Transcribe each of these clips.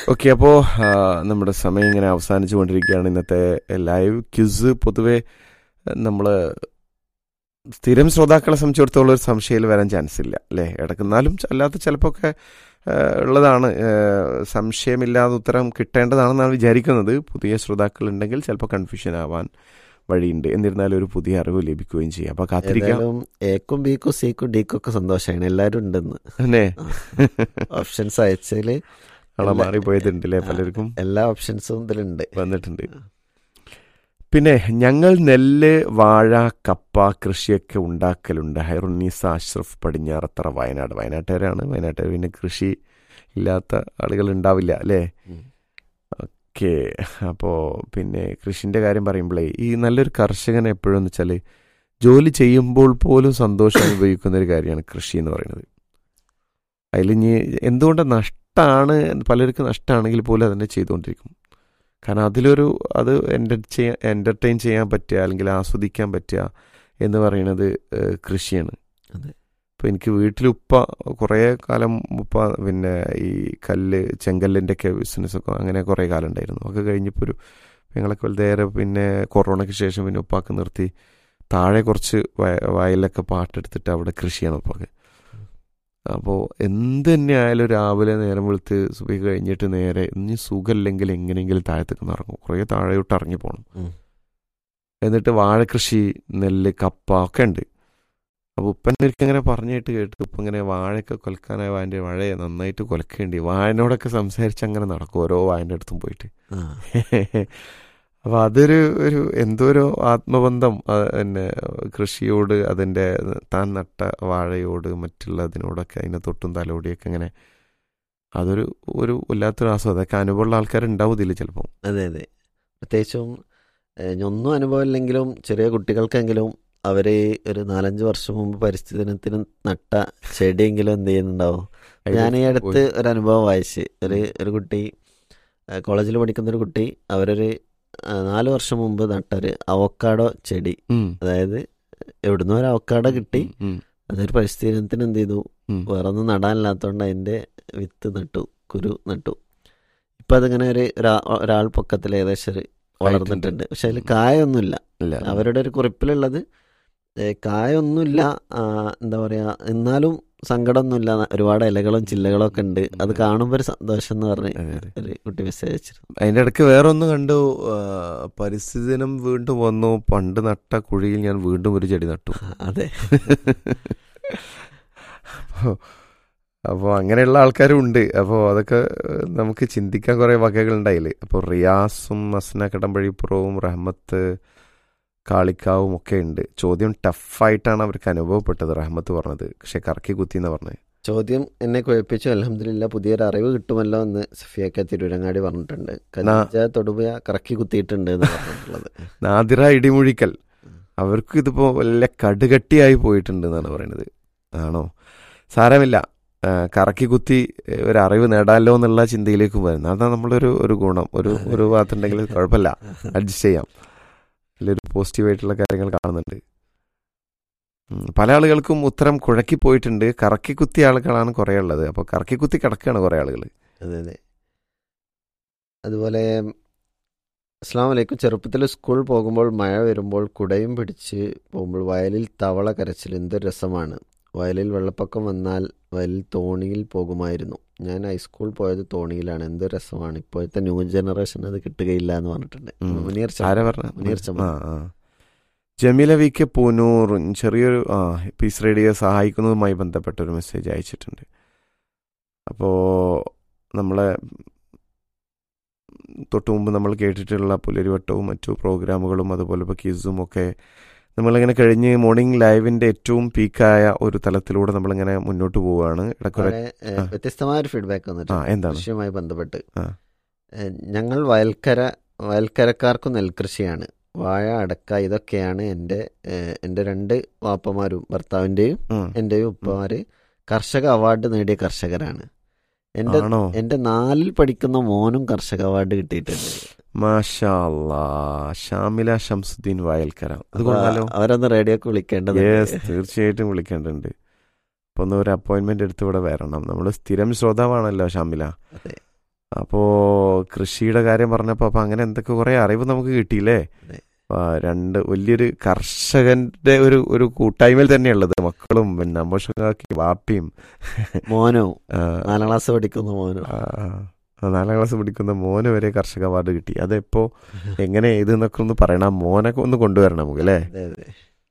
Okay അപ്പോൾ നമ്മുടെ സമയം ഇങ്ങനെ അവസാനിച്ചു കൊണ്ടിരിക്കുകയാണ് ഇന്നത്തെ ലൈവ് ക്യൂസ് പൊതുവെ നമ്മൾ സ്ഥിരം ശ്രോതാക്കളെ സംബന്ധിച്ചിടത്തോളം ഒരു സംശയത്തിൽ വരാൻ ചാൻസ് ഇല്ല അല്ലേ ഇടക്കുന്നാലും അല്ലാത്ത ചിലപ്പോൾ ഒക്കെ ഉള്ളതാണ് ഏഹ്, സംശയമില്ലാതെ ഉത്തരം കിട്ടേണ്ടതാണെന്നാണ് വിചാരിക്കുന്നത് പുതിയ ശ്രോതാക്കൾ ഉണ്ടെങ്കിൽ ചിലപ്പോൾ കൺഫ്യൂഷൻ ആവാൻ വഴിയുണ്ട് എന്നിരുന്നാലും ഒരു പുതിയ അറിവ് ലഭിക്കുകയും ചെയ്യും അപ്പോൾ കാത്തിരിക്കാം ഏതായാലും എക്കും ബിക്കും സിക്കും ഡിക്കും ഒക്കെ സന്തോഷമാണ് എല്ലാവരും ഉണ്ടെന്ന് അല്ലേ ഓപ്ഷൻസ് അയച്ചതിൽ ആളെ മാറിപ്പോയതുണ്ട് അല്ലേ പലർക്കും എല്ലാ ഓപ്ഷൻസും ഇതിലുണ്ട് വന്നിട്ടുണ്ട് പിന്നെ ഞങ്ങൾ നെല്ല് വാഴ കപ്പ കൃഷിയൊക്കെ ഉണ്ടാക്കലുണ്ട് ഹൈറുന്നീസ അഷ്റഫ് പടിഞ്ഞാറത്തറ വയനാട് വയനാട്ടുകാരാണ് വയനാട്ടുകാർ പിന്നെ കൃഷി ഇല്ലാത്ത ആളുകൾ ഉണ്ടാവില്ല അല്ലേ ഉം. ഓക്കെ അപ്പോൾ പിന്നെ കൃഷിൻ്റെ കാര്യം പറയുമ്പോഴേ ഈ നല്ലൊരു കർഷകൻ എപ്പോഴും വെച്ചാൽ ജോലി ചെയ്യുമ്പോൾ പോലും സന്തോഷം അനുഭവിക്കുന്ന ഒരു കാര്യമാണ് കൃഷി എന്ന് പറയുന്നത് അതിൽ ഇനി എന്തുകൊണ്ട് നഷ്ടമാണ് പലർക്കും നഷ്ടമാണെങ്കിൽ പോലും അതന്നെ ചെയ്തുകൊണ്ടിരിക്കും കാരണം അതിലൊരു അത് എൻ്റെ ചെയ്യാൻ എൻ്റർടൈൻ ചെയ്യാൻ പറ്റുക അല്ലെങ്കിൽ ആസ്വദിക്കാൻ പറ്റുക എന്ന് പറയുന്നത് ഏഹ്, കൃഷിയാണ് അതെ. ഇപ്പോൾ എനിക്ക് വീട്ടിൽ ഉപ്പ കുറേ കാലം ഉപ്പ പിന്നെ ഈ കല്ല് ചെങ്കല്ലിൻ്റെ ഒക്കെ ബിസിനസ്സൊക്കെ അങ്ങനെ കുറേ കാലം ഉണ്ടായിരുന്നു ഒക്കെ കഴിഞ്ഞപ്പോൾ ഒരു ഞങ്ങളൊക്കെ വലുതേറെ പിന്നെ കൊറോണയ്ക്ക് ശേഷം പിന്നെ ഉപ്പാക്ക് നിർത്തി താഴെ കുറച്ച് വയ- വയലിലൊക്കെ പാട്ടെടുത്തിട്ട് അവിടെ കൃഷിയാണ് ഉപ്പാക്ക് അപ്പോൾ എന്ത് തന്നെ ആയാലും രാവിലെ നേരം വെളുത്ത് സുബൈ കഴിഞ്ഞിട്ട് നേരെ ഇനി സുഖമില്ലെങ്കിൽ എങ്ങനെയെങ്കിലും താഴത്തേക്ക് ഒന്ന് ഇറങ്ങും കുറേ താഴെയോട്ട് ഇറങ്ങി പോകണം ഉം. എന്നിട്ട് വാഴക്കൃഷി നെല്ല് കപ്പ ഒക്കെ ഉണ്ട് അപ്പോൾ ഉപ്പൻ്റെ ഒരിക്കൽ ഇങ്ങനെ പറഞ്ഞിട്ട് കേട്ട് ഉപ്പ ഇങ്ങനെ വാഴയൊക്കെ കൊലക്കാനായ വാഴൻ്റെ വാഴയെ നന്നായിട്ട് കൊലക്കേണ്ടി വാഴനോടൊക്കെ സംസാരിച്ച് അങ്ങനെ നടക്കും ഓരോ വാഴൻ്റെ അടുത്തും പോയിട്ട് ആ. അപ്പോൾ അതൊരു ഒരു എന്തോ ഒരു ആത്മബന്ധം ആ, പിന്നെ കൃഷിയോട് അതിൻ്റെ താൻ നട്ട വാഴയോട് മറ്റുള്ളതിനോടൊക്കെ അതിനെ തൊട്ടും തലോടിയൊക്കെ ഇങ്ങനെ അതൊരു ഒരു വല്ലാത്തൊരു ആസ്വാദം അതൊക്കെ അനുഭവമുള്ള ആൾക്കാരുണ്ടാവും ഇതിൽ ചിലപ്പോൾ അതെ അതെ പ്രത്യേകിച്ചും ഏഹ്, ഇനി ഒന്നും അനുഭവം ഇല്ലെങ്കിലും ചെറിയ കുട്ടികൾക്കെങ്കിലും അവര് ഒരു നാലഞ്ച് വർഷം മുമ്പ് പരിസ്ഥിതി ദിനത്തിന് നട്ട ചെടിയെങ്കിലും എന്ത് ചെയ്യുന്നുണ്ടാവും ഞാൻ ഈ അടുത്ത് ഒരു അനുഭവം വായിച്ച് ഒരു ഒരു കുട്ടി കോളേജിൽ പഠിക്കുന്ന ഒരു കുട്ടി അവരൊരു ആ, നാല് വർഷം മുമ്പ് നട്ടൊരു അവക്കാടോ ചെടി ഉം. അതായത് എവിടുന്നോ ഒരു അവക്കാടോ കിട്ടി ഉം. അതൊരു പരിസ്ഥിതി ദിനത്തിന് എന്ത് ചെയ്തു ഉം. വേറെ ഒന്നും നടാനില്ലാത്തതുകൊണ്ട് അതിന്റെ വിത്ത് നട്ടു കുരു നട്ടു ഇപ്പൊ അതിങ്ങനെ ഒരു ഒരാ- ഒരാൾ പൊക്കത്തിൽ ഏകദേശം ഒരു വളർന്നിട്ടുണ്ട് പക്ഷെ അതിൽ കായൊന്നുമില്ല ഇല്ല അവരുടെ ഒരു കുറിപ്പിലുള്ളത് ഏ, കായൊന്നുമില്ല ആ, എന്താ പറയാ എന്നാലും സങ്കടമൊന്നുമില്ല ഒരുപാട് ഇലകളും ചില്ലകളും ഒക്കെ ഉണ്ട് അത് കാണുമ്പോൾ ഒരു സന്തോഷം എന്ന് പറഞ്ഞ് അതെ, അതെ. ഒരു കുട്ടി മെസ്സേജ് അയച്ചിരുന്നു അതിന്റെ ഇടയ്ക്ക് വേറെ ഒന്ന് കണ്ടു ആ, പരിസ്ഥിതി ദിനം വീണ്ടും വന്നു പണ്ട് നട്ട കുഴിയിൽ ഞാൻ വീണ്ടും ഒരു ചെടി നട്ടു അതെ അപ്പോൾ അങ്ങനെയുള്ള ആൾക്കാരും ഉണ്ട് അപ്പോൾ അതൊക്കെ ഏഹ്, നമുക്ക് ചിന്തിക്കാൻ കുറേ വകകളുണ്ടായില്ലേ അപ്പോൾ റിയാസും മസ്ന കടമ്പഴിപ്പുറവും റഹ്മത്ത് കാളിക്കാവും ഒക്കെ ഉണ്ട് ചോദ്യം ടഫായിട്ടാണ് അവർക്ക് അനുഭവപ്പെട്ടത് റഹ്മത്ത് പറഞ്ഞത് പക്ഷെ കറക്കി കുത്തി എന്ന് പറഞ്ഞത് ചോദ്യം എന്നെ കുഴപ്പിച്ചു അലഹമില്ല പുതിയൊരു അറിവ് കിട്ടുമല്ലോ എന്ന് സഫിയൊക്കെ തിരുവരങ്ങാടി പറഞ്ഞിട്ടുണ്ട് കഞ്ച തൊടുപുഴ കറക്കി കുത്തിയിട്ടുണ്ട് എന്ന് പറഞ്ഞിട്ടുള്ളത് നാദിറ ഇടിമുഴിക്കൽ അവർക്ക് ഇതിപ്പോൾ വല്ല കടുകട്ടിയായി പോയിട്ടുണ്ട് എന്നാണ് പറയുന്നത് ആണോ സാരമില്ല ആ, കറക്കി കുത്തി ഏ, ഒരു അറിവ് നേടാമല്ലോ എന്നുള്ള ചിന്തയിലേക്ക് വരുന്നത് അതാണ് നമ്മളൊരു ഒരു ഗുണം ഒരു ഒരു ഭാഗത്തുണ്ടെങ്കിൽ കുഴപ്പമില്ല അഡ്ജസ്റ്റ് ചെയ്യാം അതിലൊരു പോസിറ്റീവായിട്ടുള്ള കാര്യങ്ങൾ കാണുന്നുണ്ട് ഉം, പല ആളുകൾക്കും ഉത്തരം കുഴക്കി പോയിട്ടുണ്ട് കറക്കി കുത്തിയ ആളുകളാണ് കുറേ ഉള്ളത് അപ്പോൾ കറക്കി കുത്തി കിടക്കുകയാണ് കുറേ ആളുകൾ അതെ അതെ അതുപോലെ അസ്സാം വലൈക്കും ചെറുപ്പത്തിൽ സ്കൂൾ പോകുമ്പോൾ മഴ വരുമ്പോൾ കുടയും പിടിച്ച് പോകുമ്പോൾ വയലിൽ തവള കരച്ചിൽ എന്തൊരു രസമാണ് വയലിൽ വെള്ളപ്പൊക്കം വന്നാൽ വയലിൽ തോണിയിൽ പോകുമായിരുന്നു ഞാൻ ഹൈസ്കൂൾ പോയത് തോണിയിലാണ് എന്തൊരു രസമാണ് ഇപ്പോഴത്തെ ന്യൂ ജനറേഷൻ അത് കിട്ടുകയില്ല എന്ന് പറഞ്ഞിട്ടുണ്ട് ഉം. മുനീർ ച- ആരാ പറഞ്ഞ മുനീർ ചമ്മ. ആ ആ ജമീല വി കെ പൂനൂർ ചെറിയൊരു ആ പീസ് റേഡിയോ സഹായിക്കുന്നതുമായി ബന്ധപ്പെട്ട ഒരു മെസ്സേജ് അയച്ചിട്ടുണ്ട് അപ്പോൾ നമ്മളെ തൊട്ട് മുമ്പ് നമ്മൾ കേട്ടിട്ടുള്ള പുലരിവട്ടവും മറ്റു പ്രോഗ്രാമുകളും അതുപോലെ ഇപ്പോൾ ക്യൂസും ഒക്കെ നമ്മളിങ്ങനെ കഴിഞ്ഞ് മോർണിംഗ് ലൈവിൻ്റെ ഏറ്റവും പീക്കായ ഒരു തലത്തിലൂടെ നമ്മളിങ്ങനെ മുന്നോട്ട് പോവുകയാണ് ഇടയ്ക്കൊരു വളരെ ഏ, ആ. വ്യത്യസ്തമായ ഒരു ഫീഡ്ബാക്ക് ആ വന്നിട്ടുണ്ട് എന്താണ് കൃഷിയുമായി ബന്ധപ്പെട്ട് ആ. ഏ, ഞങ്ങൾ വയൽക്കര വയൽക്കരക്കാർക്ക് നെൽകൃഷിയാണ് വാഴ അടക്ക ഇതൊക്കെയാണ് എൻ്റെ ഏ, എൻ്റെ രണ്ട് വാപ്പമാരും ഭർത്താവിൻ്റെയും ഉം. എൻ്റെയും ഉപ്പമാര് കർഷക അവാർഡ് നേടിയ കർഷകരാണ് എൻ്റെ ആണോ എൻ്റെ നാലിൽ പഠിക്കുന്ന മോനും കർഷക അവാർഡ് കിട്ടിയിട്ടുണ്ട് മാഷാ അല്ലാ ഷാമില ഷംസുദ്ദീൻ വയൽക്കര അത് അപ്പൊ കൊള്ളാലോ അവരൊന്ന് റേഡിയോക്ക് വിളിക്കേണ്ടത് യെസ് തീർച്ചയായിട്ടും വിളിക്കേണ്ടതുണ്ട് അപ്പൊ ഒന്ന് ഒരു അപ്പോയിന്റ്മെന്റ് എടുത്ത് ഇവിടെ വരണം നമ്മൾ സ്ഥിരം ശ്രോതാവാണല്ലോ ഷാമില അതെ അപ്പോൾ കൃഷിയുടെ കാര്യം പറഞ്ഞപ്പോൾ അപ്പോൾ അങ്ങനെ എന്തൊക്കെ കുറേ അറിവ് നമുക്ക് കിട്ടിയില്ലേ അതെ. ആ, രണ്ട് വലിയൊരു കർഷകന്റെ ഒരു ഒരു കൂട്ടായ്മയിൽ തന്നെയുള്ളത് മക്കളും പിന്നെ അമ്മോഷകാക്കി വാപ്പിയും മോനോ ആ, നാലാം ക്ലാസ് പഠിക്കുന്ന മോനോ ആ, ആ, നാലാം ക്ലാസ് പഠിക്കുന്ന മോന് വരെ കർഷക അവാർഡ് കിട്ടി അതെപ്പോ എങ്ങനെ ഇത് എന്നൊക്കെ ഒന്ന് പറയണം ആ മോനൊക്കെ ഒന്ന് കൊണ്ടുവരണം നമുക്ക് അല്ലേ അതെ അതെ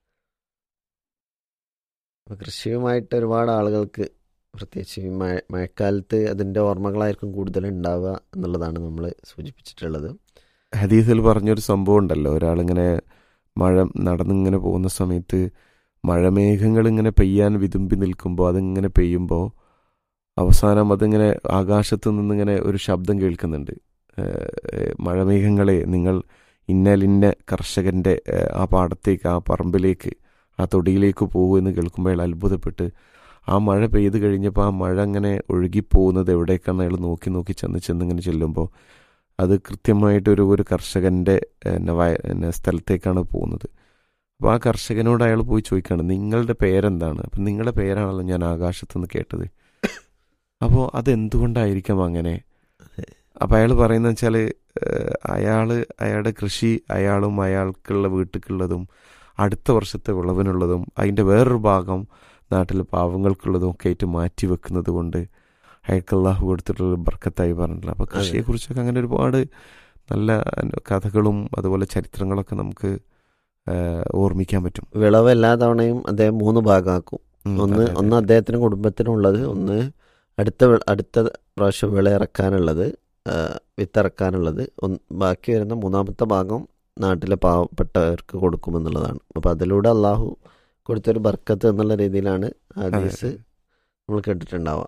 അപ്പൊ കൃഷിയുമായിട്ട് ഒരുപാട് ആളുകൾക്ക് പ്രത്യേകിച്ച് ഈ മഴ മഴക്കാലത്ത് അതിൻ്റെ ഓർമ്മകളായിരിക്കും കൂടുതൽ ഉണ്ടാവുക എന്നുള്ളതാണ് നമ്മൾ സൂചിപ്പിച്ചിട്ടുള്ളത് ഹദീസിൽ പറഞ്ഞൊരു സംഭവം ഉണ്ടല്ലോ ഒരാളിങ്ങനെ മഴ നടന്നിങ്ങനെ പോകുന്ന സമയത്ത് മഴമേഘങ്ങൾ ഇങ്ങനെ പെയ്യാൻ വിതുമ്പി നിൽക്കുമ്പോൾ അതിങ്ങനെ പെയ്യുമ്പോൾ അവസാനം അതിങ്ങനെ ആകാശത്ത് നിന്നിങ്ങനെ ഒരു ശബ്ദം കേൾക്കുന്നുണ്ട് ഏഹ്, ഏഹ്, മഴമേഘങ്ങളെ നിങ്ങൾ ഇന്നലിന്ന കർഷകന്റെ ഏഹ്, ആ പാടത്തേക്ക് ആ പറമ്പിലേക്ക് ആ തൊടിയിലേക്ക് പോകും എന്ന് കേൾക്കുമ്പോൾ അയാൾ അത്ഭുതപ്പെട്ട് ആ മഴ പെയ്ത് കഴിഞ്ഞപ്പോൾ ആ മഴ അങ്ങനെ ഒഴുകിപ്പോകുന്നത് എവിടേക്കാന്ന് അയാൾ നോക്കി നോക്കി ചെന്ന് ചെന്നിങ്ങനെ ചെല്ലുമ്പോൾ അത് കൃത്യമായിട്ടൊരു ഒരു കർഷകന്റെ എന്നെ വയ- എന്നെ സ്ഥലത്തേക്കാണ് പോകുന്നത് അപ്പോൾ ആ കർഷകനോട് അയാൾ പോയി ചോദിക്കുകയാണ് നിങ്ങളുടെ പേരെന്താണ് അപ്പം നിങ്ങളുടെ പേരാണല്ലോ ഞാൻ ആകാശത്ത് നിന്ന് കേട്ടത് അപ്പോൾ അതെന്തുകൊണ്ടായിരിക്കാം അങ്ങനെ അതെ. അപ്പം അയാൾ പറയുന്നത് വെച്ചാൽ അയാൾ അയാളുടെ കൃഷി അയാളും അയാൾക്കുള്ള വീട്ടിലേക്കുള്ളതും അടുത്ത വർഷത്തെ വിളവിനുള്ളതും അതിൻ്റെ വേറൊരു ഭാഗം നാട്ടിലെ പാവങ്ങൾക്കുള്ളതും ഒക്കെ ആയിട്ട് മാറ്റി വെക്കുന്നത് കൊണ്ട് അയാൾക്ക് അള്ളാഹു കൊടുത്തിട്ടുള്ള ബർക്കത്തായി പറഞ്ഞിട്ടുള്ളത് അപ്പോൾ കൃഷിയെക്കുറിച്ചൊക്കെ അങ്ങനെ ഒരുപാട് നല്ല കഥകളും അതുപോലെ ചരിത്രങ്ങളൊക്കെ നമുക്ക് ആ, ഓർമ്മിക്കാൻ പറ്റും വിളവ് എല്ലാ തവണയും അദ്ദേഹം മൂന്ന് ഭാഗമാക്കും ഉം, ഒന്ന് അതെ, അതെ. ഒന്ന് അദ്ദേഹത്തിന് കുടുംബത്തിനുള്ളത് ഒന്ന് അടുത്ത വി- അടുത്ത പ്രാവശ്യം വിള ഇറക്കാനുള്ളത് ആ, വിത്തിറക്കാനുള്ളത് ഒന്ന് ബാക്കി വരുന്ന മൂന്നാമത്തെ ഭാഗം നാട്ടിലെ പാവപ്പെട്ടവർക്ക് കൊടുക്കുമെന്നുള്ളതാണ് അപ്പോൾ അതിലൂടെ അള്ളാഹു കൊടുത്തൊരു ബർക്കത്ത് എന്നുള്ള രീതിയിലാണ് അതെ, ഹദീസ് അതെ. നമ്മൾ കേട്ടിട്ടുണ്ടാവുക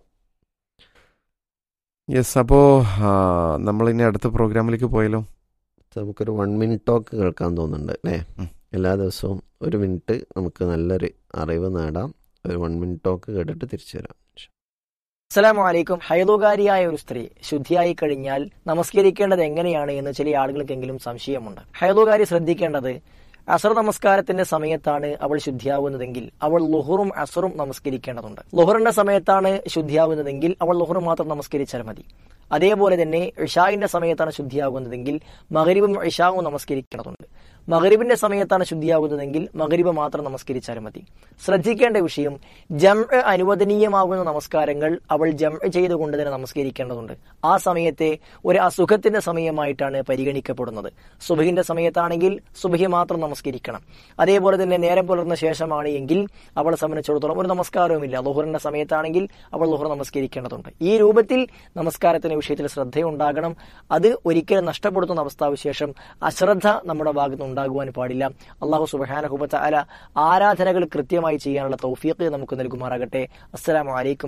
യെസ് അപ്പോൾ നമ്മളിനി അടുത്ത പ്രോഗ്രാമിലേക്ക് പോയാലോ നമുക്കൊരു വൺ മിനിറ്റ് ടോക്ക് കേൾക്കാൻ തോന്നുന്നുണ്ട് അല്ലേ ഉം. എല്ലാ ദിവസവും ഒരു മിനിറ്റ് നമുക്ക് നല്ലൊരു അറിവ് നേടാം ഒരു വൺ മിനിറ്റ് ടോക്ക് കേട്ടിട്ട് തിരിച്ചു വരാം അസ്സലാമു അലൈക്കും ഹൈദോകാരിയായ ഒരു സ്ത്രീ ശുദ്ധിയായി കഴിഞ്ഞാൽ നമസ്കരിക്കേണ്ടത് എങ്ങനെയാണ് എന്ന് ചില ആളുകൾക്കെങ്കിലും സംശയമുണ്ട് ഹൈദോകാരി ശ്രദ്ധിക്കേണ്ടത് അസർ നമസ്കാരത്തിന്റെ സമയത്താണ് അവൾ ശുദ്ധിയാവുന്നതെങ്കിൽ അവൾ ലുഹറും അസറും നമസ്കരിക്കേണ്ടതുണ്ട് ലുഹറിന്റെ സമയത്താണ് ശുദ്ധിയാവുന്നതെങ്കിൽ അവൾ ലുഹർ മാത്രം നമസ്കരിച്ചാൽ മതി അതേപോലെ തന്നെ ഇഷായിന്റെ സമയത്താണ് ശുദ്ധിയാകുന്നതെങ്കിൽ മകരിബും ഇഷാവും നമസ്കരിക്കേണ്ടതുണ്ട് മകരിബിന്റെ സമയത്താണ് ശുദ്ധിയാകുന്നതെങ്കിൽ മകരിബ് മാത്രം നമസ്കരിച്ചാൽ മതി ശ്രദ്ധിക്കേണ്ട വിഷയം ജം അനുവദനീയമാകുന്ന നമസ്കാരങ്ങൾ അവൾ ജം ചെയ്തുകൊണ്ട് തന്നെ നമസ്കരിക്കേണ്ടതുണ്ട് ആ സമയത്തെ ഒരു അസുഖത്തിന്റെ സമയമായിട്ടാണ് പരിഗണിക്കപ്പെടുന്നത് സുബഹിന്റെ സമയത്താണെങ്കിൽ സുബഹി മാത്രം നമസ്കരിക്കണം അതേപോലെ തന്നെ നേരം പുലർന്ന ശേഷമാണ് എങ്കിൽ അവളെ സംബന്ധിച്ചിടത്തോളം ഒരു നമസ്കാരവുമില്ല ലുഹറിന്റെ സമയത്താണെങ്കിൽ അവൾ ലുഹർ നമസ്കരിക്കേണ്ടതുണ്ട് ഈ രൂപത്തിൽ നമസ്കാരത്തിന്റെ വിഷയത്തിൽ ശ്രദ്ധയുണ്ടാകണം അത് ഒരിക്കലും നഷ്ടപ്പെടുത്തുന്ന അവസ്ഥാവിശേഷം അശ്രദ്ധ നമ്മുടെ ഭാഗത്ത് ഉണ്ടാകുവാൻ പാടില്ല അള്ളാഹു സുബാനഹുബത്ത അല ആരാധനകൾ കൃത്യമായി ചെയ്യാനുള്ള തൗഫീഖ് നമുക്ക് നൽകുമാറാകട്ടെ അസ്സലാമു അലൈക്കും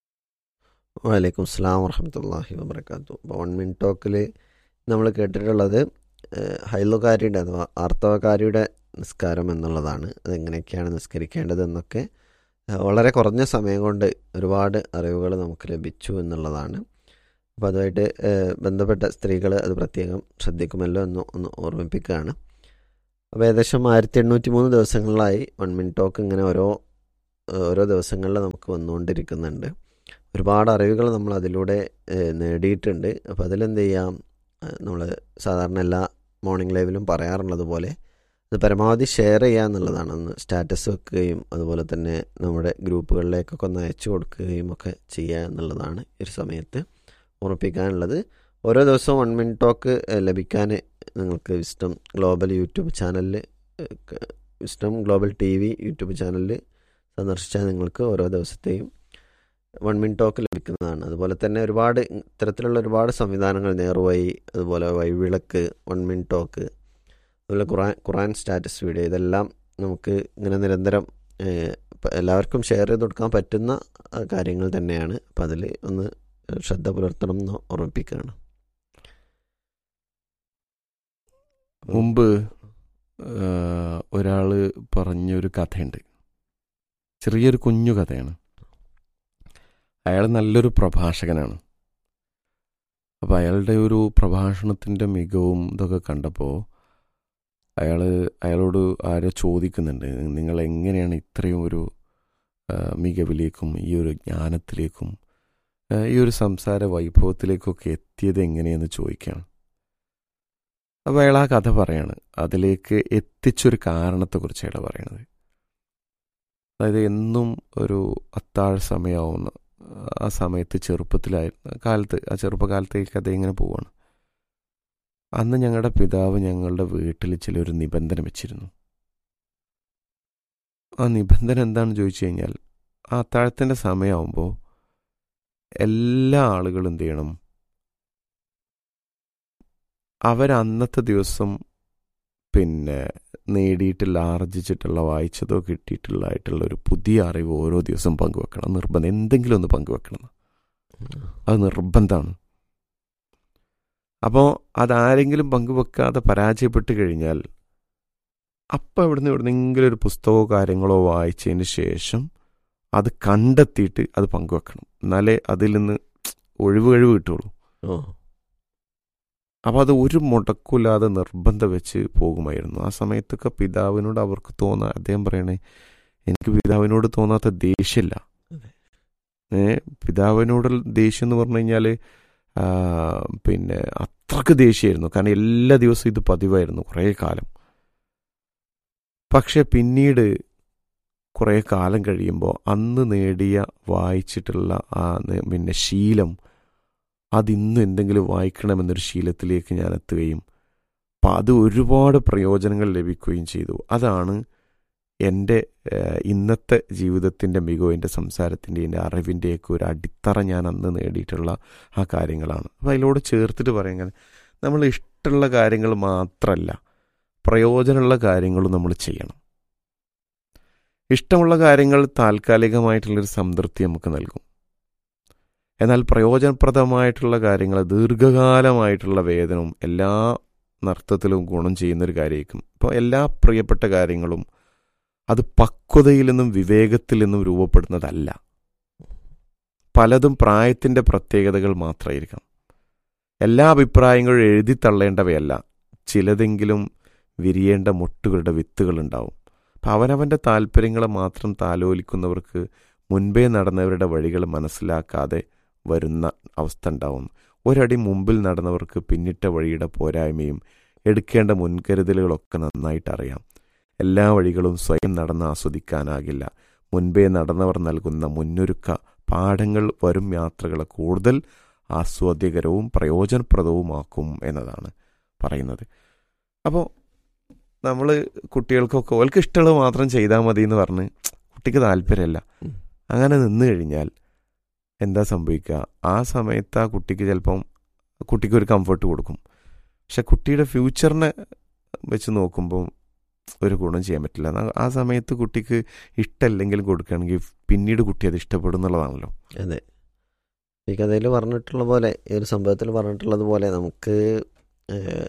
വലൈക്കും സ്ലാം വർഹമത്തല്ലാഹി വബർക്കാത്തു അപ്പോൾ വൺ മിനിറ്റ് ടോക്കിൽ നമ്മൾ കേട്ടിട്ടുള്ളത് ഏഹ്, ഹൈലുകാരിയുടെ അഥവാ ആർത്തവകാരിയുടെ നിസ്കാരം എന്നുള്ളതാണ് അതെങ്ങനെയൊക്കെയാണ് നിസ്കരിക്കേണ്ടത് എന്നൊക്കെ ഏഹ്, വളരെ കുറഞ്ഞ സമയം കൊണ്ട് ഒരുപാട് അറിവുകൾ നമുക്ക് ലഭിച്ചു എന്നുള്ളതാണ് അപ്പോൾ അതുമായിട്ട് ഏഹ്, ബന്ധപ്പെട്ട സ്ത്രീകൾ അത് പ്രത്യേകം ശ്രദ്ധിക്കുമല്ലോ എന്ന് ഒന്ന് ഓർമ്മിപ്പിക്കുകയാണ് അപ്പോൾ ഏകദേശം ആയിരത്തി എണ്ണൂറ്റി മൂന്ന് ദിവസങ്ങളിലായി വൺ മിനിറ്റ് ടോക്ക് ഇങ്ങനെ ഓരോ ഏഹ്, ഓരോ ദിവസങ്ങളിൽ നമുക്ക് വന്നുകൊണ്ടിരിക്കുന്നുണ്ട് ഒരുപാട് അറിവുകൾ നമ്മൾ അതിലൂടെ ഏഹ്, നേടിയിട്ടുണ്ട് അപ്പോൾ അതിലെന്ത് ചെയ്യാം നമ്മൾ സാധാരണ എല്ലാ മോർണിംഗ് ലൈവിലും പറയാറുള്ളത് പോലെ അത് പരമാവധി ഷെയർ ചെയ്യുക എന്നുള്ളതാണ് ഒന്ന് സ്റ്റാറ്റസ് വെക്കുകയും അതുപോലെ തന്നെ നമ്മുടെ ഗ്രൂപ്പുകളിലേക്കൊക്കെ ഒന്ന് അയച്ചു കൊടുക്കുകയും ഒക്കെ ചെയ്യുക എന്നുള്ളതാണ് ഈ ഒരു സമയത്ത് ഓർമ്മിപ്പിക്കാനുള്ളത് ഓരോ ദിവസവും വൺ മിനിറ്റ് ടോക്ക് ലഭിക്കാൻ നിങ്ങൾക്ക് വിസ്റ്റം ഗ്ലോബൽ യൂട്യൂബ് ചാനലിൽ വിസ്റ്റം ഗ്ലോബൽ ടി വി യൂട്യൂബ് ചാനലിൽ സന്ദർശിച്ചാൽ നിങ്ങൾക്ക് ഓരോ ദിവസത്തെയും വൺ മിനിറ്റ് ടോക്ക് ലഭിക്കുന്നതാണ് അതുപോലെ തന്നെ ഒരുപാട് ഇത്തരത്തിലുള്ള ഒരുപാട് സംവിധാനങ്ങൾ നേർവഴി അതുപോലെ വഴിവിളക്ക് വൺ മിനിറ്റ് ടോക്ക് അതുപോലെ ഖുറാൻ ഖുറാൻ സ്റ്റാറ്റസ് വീഡിയോ ഇതെല്ലാം നമുക്ക് ഇങ്ങനെ നിരന്തരം ഏഹ്, ഇപ്പം എല്ലാവർക്കും ഷെയർ ചെയ്ത് കൊടുക്കാൻ പറ്റുന്ന ആ, കാര്യങ്ങൾ തന്നെയാണ് അപ്പം അതിൽ ഒന്ന് ശ്രദ്ധ പുലർത്തണം എന്ന് ഓർമ്മിപ്പിക്കുകയാണ് മുമ്പ് ഒരാൾ പറഞ്ഞൊരു കഥയുണ്ട് ചെറിയൊരു കുഞ്ഞു കഥയാണ് അയാൾ നല്ലൊരു പ്രഭാഷകനാണ് അപ്പോൾ അയാളുടെ ഒരു പ്രഭാഷണത്തിൻ്റെ മികവും ഇതൊക്കെ കണ്ടപ്പോൾ അയാൾ അയാളോട് ആരോ ചോദിക്കുന്നുണ്ട് നിങ്ങൾ എങ്ങനെയാണ് ഇത്രയും ഒരു ആ, മികവിലേക്കും ഈ ഒരു ജ്ഞാനത്തിലേക്കും ഏഹ് ഈ ഒരു സംസാര വൈഭവത്തിലേക്കൊക്കെ എത്തിയത് എങ്ങനെയെന്ന് ചോദിക്കുകയാണ് അപ്പോൾ അയാൾ ആ കഥ പറയാണ് അതിലേക്ക് എത്തിച്ചൊരു കാരണത്തെക്കുറിച്ച് അയാൾ പറയണത് അതായത് എന്നും ഒരു അത്താഴ സമയമാവുന്ന ആ സമയത്ത് ചെറുപ്പത്തിലായിരുന്ന കാലത്ത് ആ ചെറുപ്പകാലത്തേക്ക് കഥ ഇങ്ങനെ പോവാണ് അന്ന് ഞങ്ങളുടെ പിതാവ് ഞങ്ങളുടെ വീട്ടിൽ ചിലൊരു നിബന്ധന വെച്ചിരുന്നു ആ നിബന്ധന എന്താണെന്ന് ചോദിച്ചു കഴിഞ്ഞാൽ ആ അത്താഴത്തിൻ്റെ സമയമാകുമ്പോൾ എല്ലാ ആളുകളും എന്ത് ചെയ്യണം അവരന്നത്തെ ദിവസം പിന്നെ നേടിയിട്ടുള്ള ആർജിച്ചിട്ടുള്ള വായിച്ചതോ കിട്ടിയിട്ടുള്ളതായിട്ടുള്ള ഒരു പുതിയ അറിവ് ഓരോ ദിവസം പങ്കുവെക്കണം നിർബന്ധം എന്തെങ്കിലും ഒന്ന് പങ്കുവെക്കണം അത് നിർബന്ധമാണ് അപ്പോൾ അതാരെങ്കിലും പങ്കുവെക്കാതെ പരാജയപ്പെട്ട് കഴിഞ്ഞാൽ അപ്പം ഇവിടുന്ന് എവിടുന്നെങ്കിലും ഒരു പുസ്തകമോ കാര്യങ്ങളോ വായിച്ചതിന് ശേഷം അത് കണ്ടെത്തിയിട്ട് അത് പങ്കുവെക്കണം എന്നാലേ അതിൽ നിന്ന് ഒഴിവ് കഴിവ് കിട്ടുള്ളൂ ഓ അപ്പോൾ അത് ഒരു മുടക്കില്ലാതെ നിർബന്ധം വെച്ച് പോകുമായിരുന്നു ആ സമയത്തൊക്കെ പിതാവിനോട് അവർക്ക് തോന്നാ അദ്ദേഹം പറയണേ എനിക്ക് പിതാവിനോട് തോന്നാത്ത ദേഷ്യമില്ല അതെ. ഏ പിതാവിനോട് ദേഷ്യം എന്ന് പറഞ്ഞു കഴിഞ്ഞാൽ പിന്നെ അത്രക്ക് ദേഷ്യമായിരുന്നു കാരണം എല്ലാ ദിവസവും ഇത് പതിവായിരുന്നു കുറേ കാലം പക്ഷെ പിന്നീട് കുറേ കാലം കഴിയുമ്പോൾ അന്ന് നേടിയ വായിച്ചിട്ടുള്ള ആ ന- പിന്നെ ശീലം അതിന്നും എന്തെങ്കിലും വായിക്കണമെന്നൊരു ശീലത്തിലേക്ക് ഞാൻ എത്തുകയും അപ്പം അത് ഒരുപാട് പ്രയോജനങ്ങൾ ലഭിക്കുകയും ചെയ്തു അതാണ് എൻ്റെ ഏഹ്, ഇന്നത്തെ ജീവിതത്തിൻ്റെ മികവ് എൻ്റെ സംസാരത്തിൻ്റെ എൻ്റെ അറിവിൻ്റെയൊക്കെ ഒരു അടിത്തറ ഞാൻ അന്ന് നേടിയിട്ടുള്ള ആ കാര്യങ്ങളാണ് അപ്പം അതിലൂടെ ചേർത്തിട്ട് പറയാൻ നമ്മൾ ഇഷ്ടമുള്ള കാര്യങ്ങൾ മാത്രമല്ല പ്രയോജനമുള്ള കാര്യങ്ങളും നമ്മൾ ചെയ്യണം ഇഷ്ടമുള്ള കാര്യങ്ങൾ താൽക്കാലികമായിട്ടുള്ളൊരു സംതൃപ്തി നമുക്ക് നൽകും എന്നാൽ പ്രയോജനപ്രദമായിട്ടുള്ള കാര്യങ്ങൾ ദീർഘകാലമായിട്ടുള്ള വേദനവും എല്ലാ നർത്തത്തിലും ഗുണം ചെയ്യുന്നൊരു കാര്യമായിരിക്കും ഇപ്പോൾ എല്ലാ പ്രിയപ്പെട്ട കാര്യങ്ങളും അത് പക്വതയിൽ നിന്നും വിവേകത്തിൽ നിന്നും രൂപപ്പെടുന്നതല്ല പലതും പ്രായത്തിൻ്റെ പ്രത്യേകതകൾ മാത്രമായിരിക്കാം എല്ലാ അഭിപ്രായങ്ങളും എഴുതി തള്ളേണ്ടവയല്ല ചിലതെങ്കിലും വിരിയേണ്ട മുട്ടുകളുടെ വിത്തുകളുണ്ടാവും അപ്പം അവനവൻ്റെ താല്പര്യങ്ങളെ മാത്രം താലോലിക്കുന്നവർക്ക് മുൻപേ നടന്നവരുടെ വഴികൾ മനസ്സിലാക്കാതെ വരുന്ന അവസ്ഥ ഉണ്ടാവും ഒരടി മുമ്പിൽ നടന്നവർക്ക് പിന്നിട്ട വഴിയുടെ പോരായ്മയും എടുക്കേണ്ട മുൻകരുതലുകളൊക്കെ നന്നായിട്ട് അറിയാം എല്ലാ വഴികളും സ്വയം നടന്ന് ആസ്വദിക്കാനാകില്ല മുൻപേ നടന്നവർ നൽകുന്ന മുന്നൊരുക്ക പാഠങ്ങൾ വരും യാത്രകളെ കൂടുതൽ ആസ്വാദ്യകരവും പ്രയോജനപ്രദവുമാക്കും എന്നതാണ് പറയുന്നത് അപ്പോൾ നമ്മൾ കുട്ടികൾക്കൊക്കെ ഓൾക്ക് ഇഷ്ടമുള്ളത് മാത്രം ചെയ്താൽ മതി എന്ന് പറഞ്ഞ് കുട്ടിക്ക് താല്പര്യമല്ല ഉം. അങ്ങനെ നിന്ന് കഴിഞ്ഞാൽ എന്താ സംഭവിക്കുക ആ സമയത്ത് ആ കുട്ടിക്ക് ചിലപ്പം കുട്ടിക്ക് ഒരു കംഫർട്ട് കൊടുക്കും പക്ഷെ കുട്ടിയുടെ ഫ്യൂച്ചറിനെ വെച്ച് നോക്കുമ്പോൾ ഒരു ഗുണം ചെയ്യാൻ പറ്റില്ല എന്നാ ആ സമയത്ത് കുട്ടിക്ക് ഇഷ്ടമല്ലെങ്കിലും കൊടുക്കുകയാണെങ്കിൽ പിന്നീട് കുട്ടി അത് ഇഷ്ടപ്പെടും എന്നുള്ളതാണല്ലോ അതെ ഈ കഥയിൽ പറഞ്ഞിട്ടുള്ള പോലെ ഈ ഒരു സംഭവത്തിൽ പറഞ്ഞിട്ടുള്ളത് പോലെ നമുക്ക് ഏഹ്,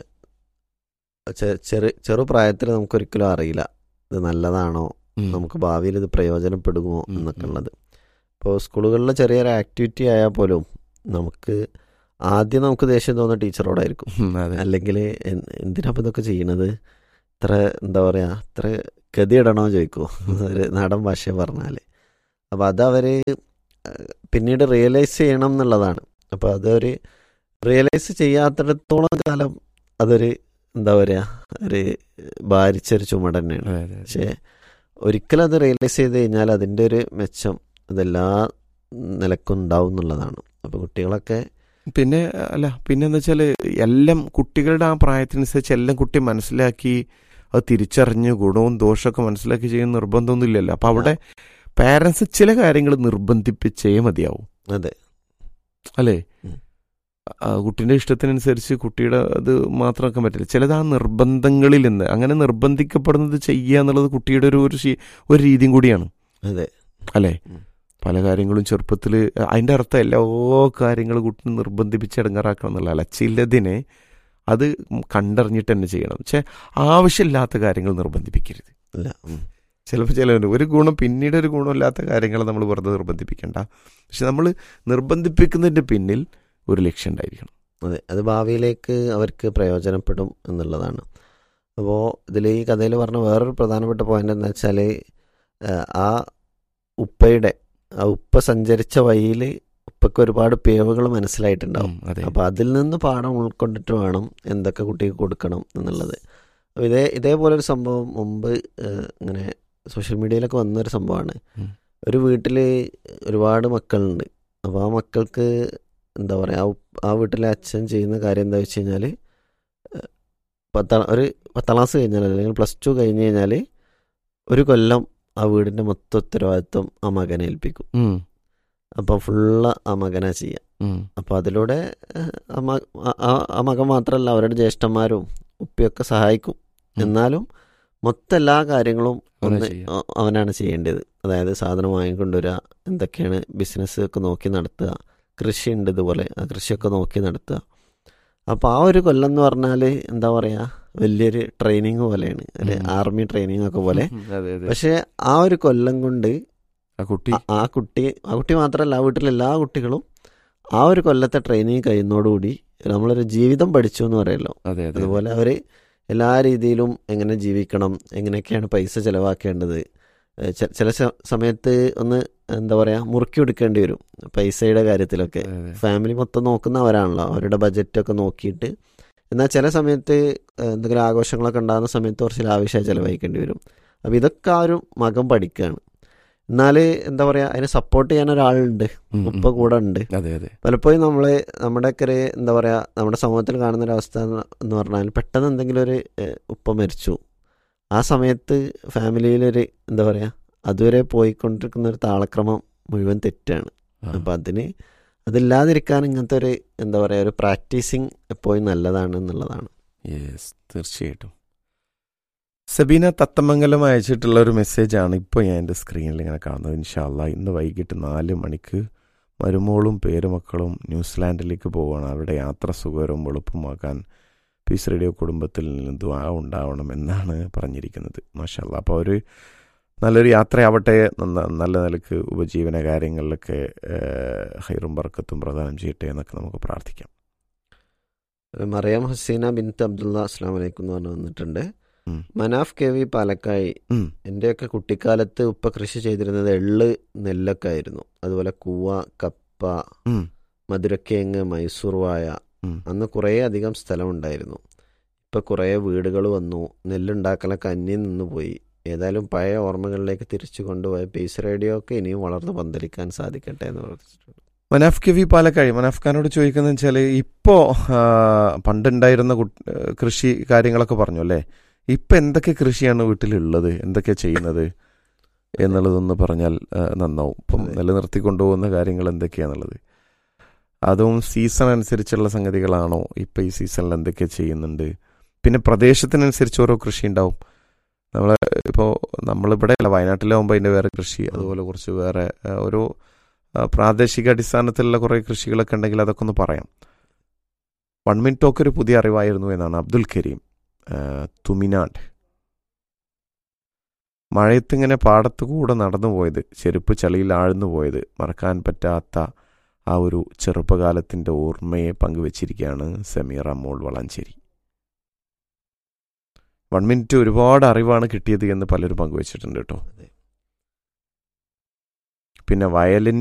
ചെ- ചെറു ചെറുപ്രായത്തിൽ നമുക്കൊരിക്കലും അറിയില്ല ഇത് നല്ലതാണോ നമുക്ക് ഭാവിയിൽ ഇത് പ്രയോജനപ്പെടുമോ ഉം, എന്നൊക്കെ ഉം. ഉള്ളത് ഇപ്പോൾ സ്കൂളുകളിലെ ചെറിയൊരു ആക്ടിവിറ്റി ആയാൽ പോലും നമുക്ക് ആദ്യം നമുക്ക് ദേഷ്യം തോന്നുന്ന ടീച്ചറോടായിരിക്കും ഉം, അതെ അല്ലെങ്കിൽ എന്തിനാ ഇപ്പം ഇതൊക്കെ ചെയ്യണത് ഇത്ര എന്താ പറയുക ഇത്ര ഗതിയിടണോ ചോദിക്കുമോ ഒരു നാടൻ ഭാഷ പറഞ്ഞാൽ അപ്പോൾ അതവർ പിന്നീട് റിയലൈസ് ചെയ്യണം എന്നുള്ളതാണ് അപ്പോൾ അതൊരു റിയലൈസ് ചെയ്യാത്തിടത്തോളം കാലം അതൊരു എന്താ പറയുക ഒരു ഭാരിച്ചൊരു ചുമട് തന്നെയാണ് അതെ, അതെ, അതെ. പക്ഷേ ഒരിക്കലും അത് റിയലൈസ് ചെയ്ത് കഴിഞ്ഞാൽ അതിൻ്റെ ഒരു മെച്ചം അതെല്ലാ നിലക്കും ഉണ്ടാവും എന്നുള്ളതാണ് അപ്പോൾ കുട്ടികളൊക്കെ പിന്നെ അല്ല പിന്നെ എന്താ വെച്ചാൽ എല്ലാം കുട്ടികളുടെ ആ പ്രായത്തിനനുസരിച്ച് എല്ലാം കുട്ടി മനസ്സിലാക്കി അത് തിരിച്ചറിഞ്ഞ് ഗുണവും ദോഷമൊക്കെ മനസ്സിലാക്കി ചെയ്യുന്ന നിർബന്ധമൊന്നും ഇല്ലല്ലോ അപ്പൊ അവിടെ പാരൻസ് ചില കാര്യങ്ങൾ നിർബന്ധിപ്പിച്ചേ മതിയാവും അതെ അല്ലേ ഉം. ആ, കുട്ടിന്റെ ഇഷ്ടത്തിനനുസരിച്ച് കുട്ടിയുടെ അത് മാത്രമാക്കാൻ പറ്റില്ല ചിലത് ആ നിർബന്ധങ്ങളിൽ നിന്ന് അങ്ങനെ നിർബന്ധിക്കപ്പെടുന്നത് ചെയ്യുക എന്നുള്ളത് കുട്ടിയുടെ ഒരു ഒരു ശീ- ഒരു രീതിയും കൂടിയാണ് അതെ അല്ലേ ഉം. പല കാര്യങ്ങളും ചെറുപ്പത്തിൽ അതിൻ്റെ അർത്ഥം എല്ലാ കാര്യങ്ങളും കുട്ടി നിർബന്ധിപ്പിച്ച് ഇടങ്ങാറാക്കണം എന്നുള്ള അല്ല ചിലതിനെ അത് കണ്ടറിഞ്ഞിട്ട് തന്നെ ചെയ്യണം പക്ഷെ ആവശ്യമില്ലാത്ത കാര്യങ്ങൾ നിർബന്ധിപ്പിക്കരുത് അല്ല ഉം. ചിലപ്പോൾ ചിലവർ ഒരു ഗുണം പിന്നീട് ഒരു ഗുണമില്ലാത്ത കാര്യങ്ങൾ നമ്മൾ വെറുതെ നിർബന്ധിപ്പിക്കണ്ട പക്ഷെ നമ്മൾ നിർബന്ധിപ്പിക്കുന്നതിൻ്റെ പിന്നിൽ ഒരു ലക്ഷ്യം ഉണ്ടായിരിക്കണം അതെ അത് ഭാവിയിലേക്ക് അവർക്ക് പ്രയോജനപ്പെടും എന്നുള്ളതാണ് അപ്പോൾ ഇതിൽ ഈ കഥയിൽ പറഞ്ഞ വേറൊരു പ്രധാനപ്പെട്ട പോയിന്റ് എന്താ വെച്ചാൽ ആ ഉപ്പയുടെ ആ ഉപ്പ സഞ്ചരിച്ച വഴിയിൽ ഉപ്പക്ക് ഒരുപാട് പേവുകൾ മനസ്സിലായിട്ടുണ്ടാവും ഉം, അതെ അപ്പൊ അതിൽ നിന്ന് പാഠം ഉൾക്കൊണ്ടിട്ട് വേണം എന്തൊക്കെ കുട്ടിക്ക് കൊടുക്കണം എന്നുള്ളത് അപ്പൊ ഇതേ ഇതേപോലെ ഒരു സംഭവം മുമ്പ് ഏഹ്, ഇങ്ങനെ സോഷ്യൽ മീഡിയയിലൊക്കെ വന്നൊരു സംഭവമാണ് ഉം. ഒരു വീട്ടിൽ ഒരുപാട് മക്കളുണ്ട് അപ്പോൾ ആ മക്കൾക്ക് എന്താ പറയുക ആ ഉപ്പ- ആ വീട്ടിലെ അച്ഛൻ ചെയ്യുന്ന കാര്യം എന്താ വെച്ച് കഴിഞ്ഞാൽ പത്താം ഒരു പത്താം ക്ലാസ് കഴിഞ്ഞാൽ അല്ലെങ്കിൽ പ്ലസ് ടു കഴിഞ്ഞ് കഴിഞ്ഞാൽ ഒരു കൊല്ലം ആ വീടിൻ്റെ മൊത്ത ഉത്തരവാദിത്വം ആ മകനെ ഏൽപ്പിക്കും ഉം, അപ്പോൾ ഫുള്ള് ആ മകനാ ചെയ്യുക ഉം, അപ്പോൾ അതിലൂടെ ഏഹ്, ആ മ- ആ- ആ- ആ മകൻ മാത്രമല്ല അവരുടെ ജ്യേഷ്ഠന്മാരും ഉപ്പയൊക്കെ സഹായിക്കും ഉം. എന്നാലും മൊത്തം എല്ലാ കാര്യങ്ങളും അവനാ ഒന്ന് ചെയ്യുക. അ- അവനാണ് ചെയ്യേണ്ടത് അതായത് സാധനം വാങ്ങിക്കൊണ്ടുവരിക എന്തൊക്കെയാണ് ബിസിനസ് ഒക്കെ നോക്കി നടത്തുക കൃഷി ഉണ്ട് ഇതുപോലെ ആ കൃഷിയൊക്കെ നോക്കി നടത്തുക അപ്പോൾ ആ ഒരു കൊല്ലം എന്ന് പറഞ്ഞാൽ എന്താ പറയുക വലിയൊരു ട്രെയിനിങ് പോലെയാണ് അല്ലെ ഉം. ആർമി ട്രെയിനിങ് ഒക്കെ പോലെ ഉം, അതെ അതെ പക്ഷേ ആ ഒരു കൊല്ലം കൊണ്ട് ആ കുട്ടി ആ- ആ കുട്ടി ആ കുട്ടി മാത്രമല്ല ആ വീട്ടിലെ എല്ലാ കുട്ടികളും ആ ഒരു കൊല്ലത്തെ ട്രെയിനിങ് കഴിയുന്നതോടുകൂടി നമ്മളൊരു ജീവിതം പഠിച്ചു എന്ന് പറയല്ലോ അതെ അതെ അതുപോലെ അവർ എല്ലാ രീതിയിലും എങ്ങനെ ജീവിക്കണം എങ്ങനെയൊക്കെയാണ് പൈസ ചിലവാക്കേണ്ടത് ഏഹ് ചെ- ചില സ- സമയത്ത് ഒന്ന് എന്താ പറയുക മുറുക്കി എടുക്കേണ്ടി വരും പൈസയുടെ കാര്യത്തിലൊക്കെ അതെ, അതെ. ഫാമിലി മൊത്തം നോക്കുന്നവരാണല്ലോ അവരുടെ ബജറ്റൊക്കെ നോക്കിയിട്ട് എന്നാൽ ചില സമയത്ത് ഏഹ് എന്തെങ്കിലും ആഘോഷങ്ങളൊക്കെ ഉണ്ടാകുന്ന സമയത്ത് കുറച്ച് ലാവിഷായി ചിലവഴിക്കേണ്ടി വരും അപ്പോൾ ഇതൊക്കെ ആ ഒരു മകൻ പഠിക്കുകയാണ് എന്നാൽ എന്താ പറയുക അതിനെ സപ്പോർട്ട് ചെയ്യാൻ ഒരാളുണ്ട് ഉം, ഉം. ഉപ്പ കൂടെ ഉണ്ട് അതെ അതെ പലപ്പോഴും നമ്മൾ നമ്മുടെയൊക്കെ ഒരു എന്താ പറയുക നമ്മുടെ സമൂഹത്തിൽ കാണുന്ന ഒരു അവസ്ഥ എന്ന് എന്ന് പറഞ്ഞാൽ പെട്ടെന്ന് എന്തെങ്കിലും ഒരു ഏഹ്, ഉപ്പ മരിച്ചു ആ സമയത്ത് ഫാമിലിയിലൊരു എന്താ പറയുക അതുവരെ പോയിക്കൊണ്ടിരിക്കുന്ന ഒരു താളക്രമം മുഴുവൻ തെറ്റാണ് ആ. അപ്പം അതിന് അതില്ലാതിരിക്കാൻ ഇങ്ങനത്തെ ഒരു എന്താ പറയുക ഒരു പ്രാക്ടീസിങ് എപ്പോഴും നല്ലതാണ് എന്നുള്ളതാണ് യെസ് തീർച്ചയായിട്ടും സബീന തത്തമംഗലം അയച്ചിട്ടുള്ള ഒരു മെസ്സേജാണ് ഇപ്പോൾ ഞാൻ എൻ്റെ സ്ക്രീനിൽ ഇങ്ങനെ കാണുന്നത് ഇൻഷാല്ല ഇന്ന് വൈകിട്ട് നാല് മണിക്ക് മരുമോളും പേരുമക്കളും ന്യൂസിലാൻഡിലേക്ക് പോവുകയാണ് അവരുടെ യാത്ര സുഖകരവും എളുപ്പമാക്കാൻ പീസ് റേഡിയോ കുടുംബത്തിൽ നിന്ന് ദ്വാ ഉണ്ടാവണം എന്നാണ് പറഞ്ഞിരിക്കുന്നത് മാഷല്ല അപ്പോൾ ഒരു നല്ലൊരു യാത്രയാവട്ടെ നന്ന- നല്ല നിലക്ക് ഉപജീവന കാര്യങ്ങളിലൊക്കെ ഏഹ്, ഹൈറും ബർക്കത്തും പ്രദാനം ചെയ്യട്ടെ എന്നൊക്കെ നമുക്ക് പ്രാർത്ഥിക്കാം മറിയം ഹസീന ബിൻത്ത് അബ്ദുള്ള അസ്ലാം വലൈക്കും എന്ന് പറഞ്ഞു വന്നിട്ടുണ്ട് ഉം. മനാഫ് കെ വി പാലക്കായി ഉം. എൻ്റെയൊക്കെ കുട്ടിക്കാലത്ത് ഉപ്പ കൃഷി ചെയ്തിരുന്നത് എള്ള് നെല്ലൊക്കെ ആയിരുന്നു അതുപോലെ കൂവ കപ്പ ഉം. മധുരക്കേങ്ങ് മൈസൂർ വായ ഉം. അന്ന് കുറേ അധികം സ്ഥലമുണ്ടായിരുന്നു ഇപ്പം കുറേ വീടുകൾ വന്നു നെല്ലുണ്ടാക്കലൊക്കെ അന്യം നിന്ന് പോയി ഏതായാലും പഴയ ഓർമ്മകളിലേക്ക് തിരിച്ചു കൊണ്ടുപോയ പീസ് റേഡിയോ ഒക്കെ ഇനിയും വളർന്ന് പന്തലിക്കാൻ സാധിക്കട്ടെ എന്ന് പ്രാർത്ഥിച്ചിട്ടുണ്ട് മനാഫ് കെ വി പാലക്കാഴി മനാഫ് ഖാനോട് ചോദിക്കുന്നത് വെച്ചാൽ ഇപ്പോൾ പണ്ടുണ്ടായിരുന്ന കുട്ട്- ആ, കൃഷി കാര്യങ്ങളൊക്കെ പറഞ്ഞു അല്ലേ ഇപ്പം എന്തൊക്കെ കൃഷിയാണ് വീട്ടിലുള്ളത് എന്തൊക്കെ ചെയ്യുന്നത് എന്നുള്ളതൊന്ന് പറഞ്ഞാൽ ആ, നന്നാവും ഇപ്പം അതെ. നിലനിർത്തി കൊണ്ടുപോകുന്ന കാര്യങ്ങൾ എന്തൊക്കെയാന്നുള്ളത് അതും സീസൺ അനുസരിച്ചുള്ള സംഗതികളാണോ ഇപ്പം ഈ സീസണിൽ എന്തൊക്കെ ചെയ്യുന്നുണ്ട് പിന്നെ പ്രദേശത്തിനനുസരിച്ച് ഓരോ കൃഷി ഉണ്ടാവും നമ്മൾ ഇപ്പോൾ നമ്മളിവിടെ അല്ല വയനാട്ടിലാവുമ്പോൾ അതിൻ്റെ വേറെ കൃഷി അതുപോലെ കുറച്ച് വേറെ ആ, ഓരോ ആ, പ്രാദേശിക അടിസ്ഥാനത്തിലുള്ള കുറേ കൃഷികളൊക്കെ ഉണ്ടെങ്കിൽ അതൊക്കെ ഒന്ന് പറയാം വൺ മിനിറ്റ് ടോക്ക് ഒരു പുതിയ അറിവായിരുന്നു എന്നാണ് അബ്ദുൽ കരീം ആ, തുമിനാട് മഴയത്തിങ്ങനെ പാടത്ത് കൂടെ നടന്നു പോയത് ചെരുപ്പ് ചളിയിൽ ആഴ്ന്നു പോയത് മറക്കാൻ പറ്റാത്ത ആ ഒരു ചെറുപ്പകാലത്തിൻ്റെ ഓർമ്മയെ പങ്കുവച്ചിരിക്കുകയാണ് സമീറ മോൾ വളാഞ്ചേരി വൺ മിനിറ്റ് ഒരുപാട് അറിവാണ് കിട്ടിയത് എന്ന് പലരും പങ്കുവച്ചിട്ടുണ്ട് കേട്ടോ അതെ. പിന്നെ വയലിൻ